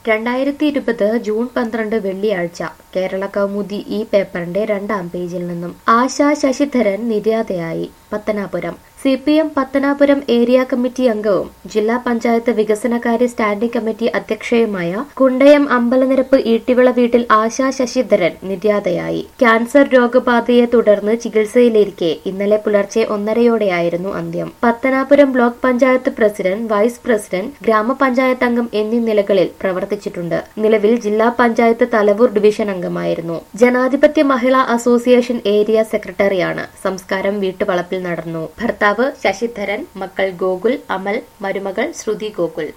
രണ്ടായിരത്തി ഇരുപത് ജൂൺ പന്ത്രണ്ട് വെള്ളിയാഴ്ച കേരള കൗമുദി ഈ പേപ്പറിന്റെ രണ്ടാം പേജിൽ നിന്നും ആശാ ശശിധരൻ നിര്യാതയായി Pathanapuram C P M Pathanapuram area committee അംഗവും ജില്ലാ പഞ്ചായത്ത് വികസനകാര്യ സ്റ്റാൻഡിംഗ് കമ്മിറ്റി അധ്യക്ഷയുമായ കുണ്ടയം അമ്പലനിരപ്പ് ഈട്ടിവിള വീട്ടിൽ ആശാ ശശിധരൻ നിര്യാതയായി ക്യാൻസർ രോഗബാധയെ തുടർന്ന് ചികിത്സയിലിരിക്കെ ഇന്നലെ പുലർച്ചെ ഒന്നരയോടെയായിരുന്നു അന്ത്യം Pathanapuram block panchayat president vice president ഗ്രാമപഞ്ചായത്ത് അംഗം എന്നീ നിലകളിൽ പ്രവർത്തിച്ചിട്ടുണ്ട് നിലവിൽ ജില്ലാ പഞ്ചായത്ത് തലവൂർ ഡിവിഷൻ അംഗമായിരുന്നു ജനാധിപത്യ മഹിളാ അസോസിയേഷൻ ഏരിയ സെക്രട്ടറിയാണ് സംസ്കാരം വീട്ടുവളപ്പിൽ നടന്നു ഭർത്താവ് ശശിധരൻ മക്കൾ ഗോകുൽ അമൽ മരുമകൾ ശ്രുതി ഗോകുൽ